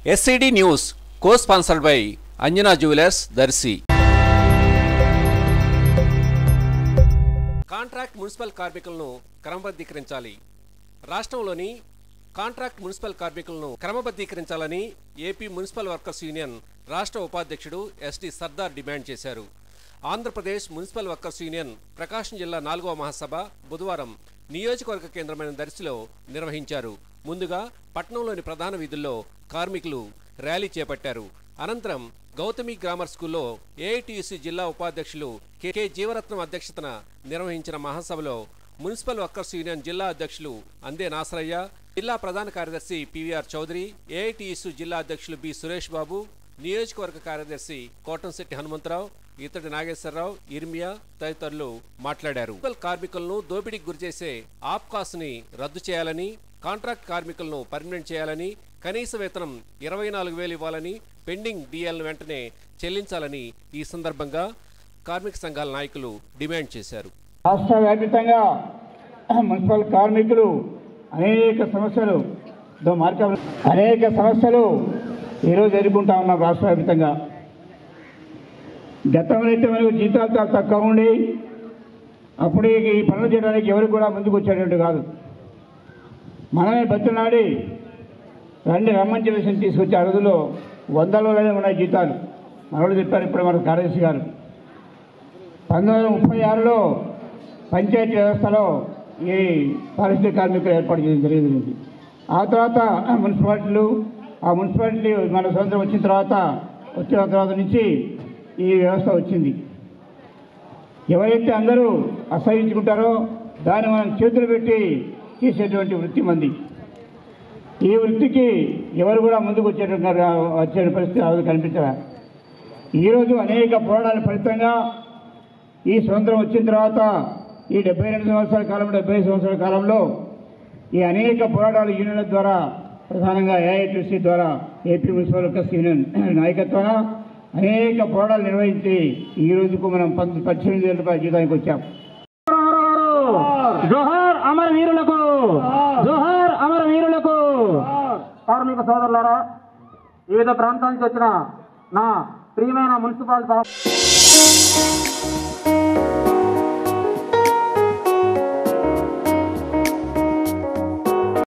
SCD news co sponsored by Anjana jewellers Darsi contract municipal కార్మికులను క్రమబద్ధీకరించాలి రాష్ట్రంలోని కాంట్రాక్ట్ మున్సిపల్ కార్మికులను క్రమబద్ధీకరించాలని ఏపీ మున్సిపల్ వర్కర్స్ యూనియన్ రాష్ట్ర ఉపాధ్యక్షుడు ఎస్టీ సర్దార్ డిమాండ్ చేశారు Andhra Pradesh municipal workers union Prakasam జిల్లా నాలుగవ మహాసభ బుధవారం నియోజకవర్గ కేంద్రమైన దర్శిలో నిర్వహించారు ముందుగా పట్నంలోని ప్రధాన వీధుల్లో కార్మికులు ర్యాలీ చేపట్టారు అనంతరం గౌతమి గ్రామర్ స్కూల్లో ఏఐటియుసి జిల్లా ఉపాధ్యక్షులు కె జీవరత్నం అధ్యక్షతన నిర్వహించిన మహాసభలో మున్సిపల్ వర్కర్స్ యూనియన్ జిల్లా అధ్యక్షులు అందే నాసరయ్య జిల్లా ప్రధాన కార్యదర్శి పివిఆర్ చౌదరి ఏఐటియుసి జిల్లా అధ్యక్షులు బి సురేష్ బాబు నియోజకవర్గ కార్యదర్శి కోటంశెట్టి హనుమంతరావు ఇతడి నాగేశ్వరరావు ఇర్మియా తదితరులు మాట్లాడారు మున్సిపల్ కార్మికులను దోపిడీకి గురిచేసే ఆప్కాస్ ని రద్దు చేయాలని కాంట్రాక్ట్ కార్మికులను పర్మనెంట్ చేయాలని కనీస వేతనం ఇరవై నాలుగు వేలు ఇవ్వాలని పెండింగ్ డిఎల్ను వెంటనే చెల్లించాలని ఈ సందర్భంగా కార్మిక సంఘాల నాయకులు డిమాండ్ చేశారు రాష్ట్ర వ్యాప్తంగా మున్సిపల్ కార్మికులు అనేక సమస్యలు దో మార్గం అనేక సమస్యలు ఈరోజు ఎదుర్కొంటా ఉన్నాం రాష్ట్ర వ్యాప్తంగా గతంలో అయితే మనకు జీతాలు చాలా తక్కువ ఉండి అప్పుడు ఈ పనులు చేయడానికి ఎవరు కూడా ముందుకు వచ్చేటట్టు కాదు మనమే బతులాడి రండి రమ్మని చెప్పేసి తీసుకొచ్చే ఆ రోజుల్లో వందలలోనే ఉన్నాయి జీతాలు మనోడు చెప్పారు ఇప్పుడు మన కార్యదర్శి గారు పంతొమ్మిది వందల ముప్పై ఆరులో పంచాయతీ వ్యవస్థలో ఈ పారిశుద్ధ్య కార్మికులు ఏర్పాటు చేయడం జరిగింది ఆ తర్వాత మున్సిపాలిటీలు ఆ మున్సిపాలిటీ మన స్వతంత్రం వచ్చిన తర్వాత వచ్చిన తర్వాత నుంచి ఈ వ్యవస్థ వచ్చింది ఎవరైతే అందరూ అసహించుకుంటారో దాన్ని మనం చేతులు పెట్టి చేసేటువంటి వృత్తి మంది ఈ వృత్తికి ఎవరు కూడా ముందుకు వచ్చేటువంటి వచ్చే పరిస్థితి ఆ రోజు కనిపించరా ఈరోజు అనేక పోరాటాల ఫలితంగా ఈ స్వతంత్రం వచ్చిన తర్వాత ఈ డెబ్బై రెండు సంవత్సరాల కాలంలో డెబ్బై సంవత్సరాల కాలంలో ఈ అనేక పోరాటాలు యూనియన్ల ద్వారా ప్రధానంగా ఏఐటీసీ ద్వారా ఏపీ మున్సిపల్ వర్కర్స్ యూనియన్ నాయకత్వాన అనేక పోరాటాలు నిర్వహించి ఈ రోజుకు మనం పంత పద్దెనిమిది వేల రూపాయల జీతానికి వచ్చాం జోహార్ అమర వీరులకు జోహార్ అమర వీరులకు కార్మిక సోదరులారా వివిధ ప్రాంతాల నుంచి వచ్చిన నా ప్రియమైన మున్సిపల్ సహ